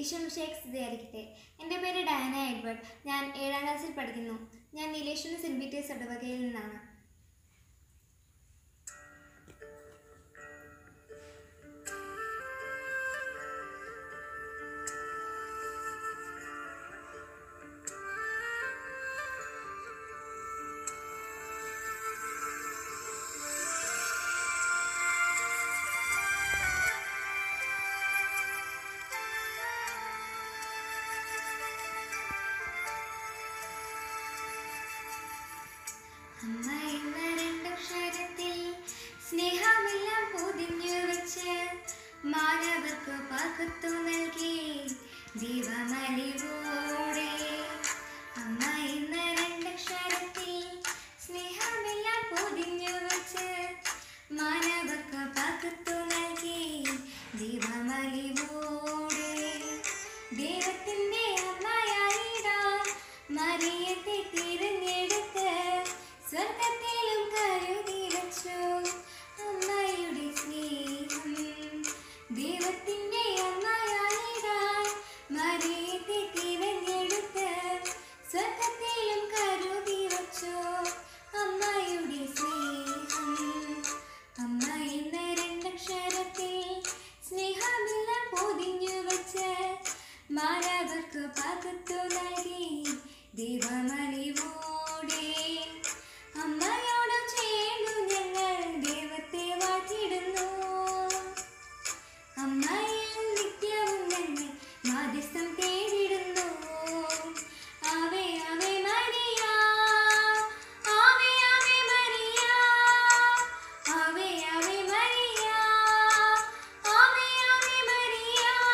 ഈശ്വം ഷേഖ് സ്തുതിയായിരിക്കട്ടെ എൻ്റെ പേര് ഡയാന എഡ്വേർഡ് ഞാൻ ഏഴാം ക്ലാസ്സിൽ പഠിക്കുന്നു ഞാൻ നീലേശ്വരം സെൻറ്റ് പീറ്റേഴ്സ് ഇടവകയിൽ നിന്നാണ് അമ്മ എന്ന രണ്ടക്ഷരത്തിൽ സ്നേഹമെല്ലാം പൊതിഞ്ഞു വെച്ച് മാനവർക്ക് പകർത്തു നൽകി ദീപമലിവോടെ അമ്മ എന്ന രണ്ടക്ഷരത്തിൽ സ്നേഹമെല്ലാം പൊതിഞ്ഞു വെച്ച് മാനവർക്ക് പകർത്തു നൽകി ദീപമലിവോടെ ദൈവത്തിന്റെ അമ്മയായിടാൻ മറിയത്തെ തിരഞ്ഞെടുത്ത് സ്വർഗത്തിലും കരുതി വച്ചു അമ്മയുടെ സ്നേഹം ദൈവത്തിന്റെ അമ്മയായിടാൻ മറിയത്തെ തിരഞ്ഞെടുത്ത് സ്വർഗത്തിലും കരുതി വച്ചു അമ്മയുടെ സ്നേഹം അമ്മ എന്ന രണ്ടക്ഷരത്തിൽ സ്നേഹമെല്ലാം പൊതിഞ്ഞു വെച്ച് മാനവർക്ക് പകർത്തു നൽകി ദൈവമറിവോടെ അമ്മയോടും ചേർന്നു ഞങ്ങൾ ദൈവത്തെ വാഴ്ത്തിടുന്നു അമ്മയിൽ നിത്യവും ഞങ്ങൾ മാധ്യസ്ഥം തേടിടുന്നു ആവേ ആവേ മരിയ ആവേ ആവേ മരിയ ആവേ ആവേ മരിയ ആവേ ആവേ മരിയ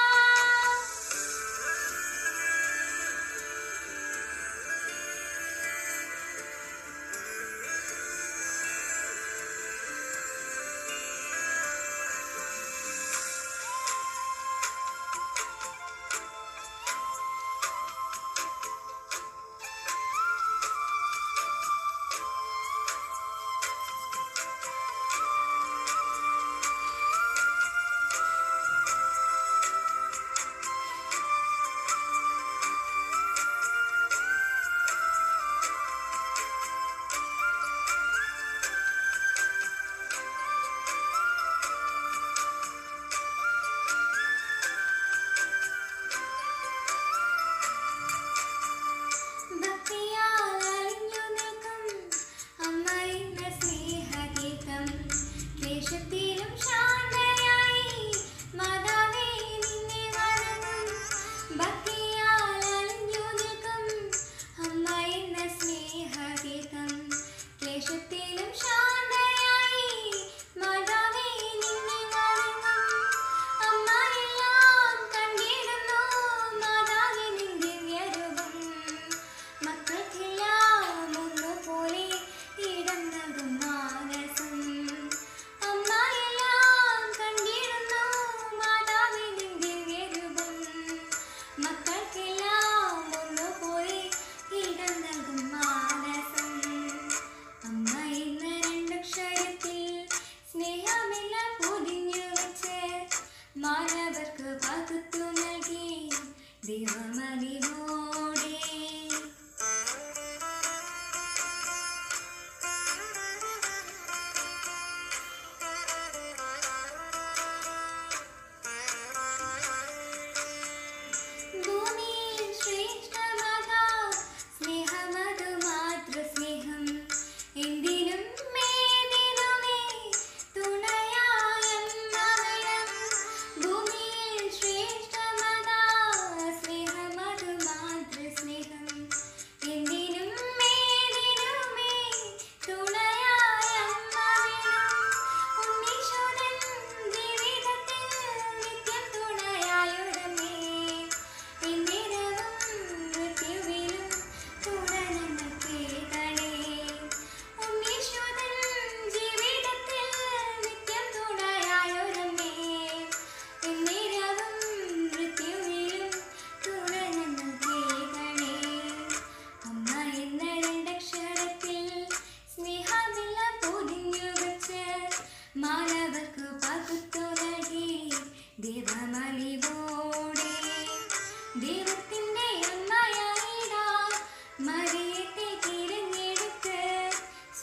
ഭക്തിയാൽ അലിഞ്ഞു നിൽക്കും അമ്മ എന്ന സ്നേഹഗീതം ദേശത്തിലും ശാന്തയായി മാതാവേ നിന്നെ വണങ്ങും ഭക്തിയാൽ അലിഞ്ഞു നിൽക്കും അമ്മ എന്ന സ്നേഹഗീതം ക്ലേശത്തിലും ശാന്തയായി മാതാവേ നിന്നെ വണങ്ങും അമ്മ എല്ലാം കണ്ടിടുന്നു മാതാവേ നിന്റെ വ്യരൂപം മക്കൾക്കെല്ലാം ഒന്നുപോലെ ഇടം നൽകും മാനസം അമ്മ എല്ലാം കണ്ടിടുന്നു മാതാവേ നിന്റെ വ്യരൂപം മക്കൾക്കെല്ലാം ഒന്നുപോലെ ഇടം നൽകും മാനസം അമ്മ എന്ന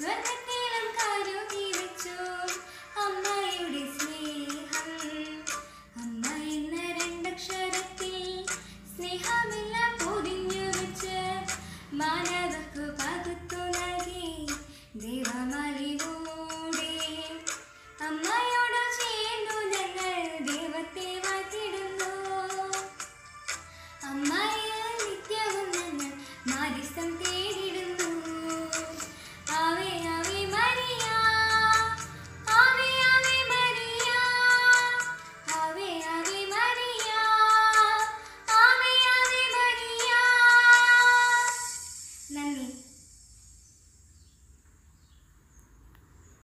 സ്വർണ്ണ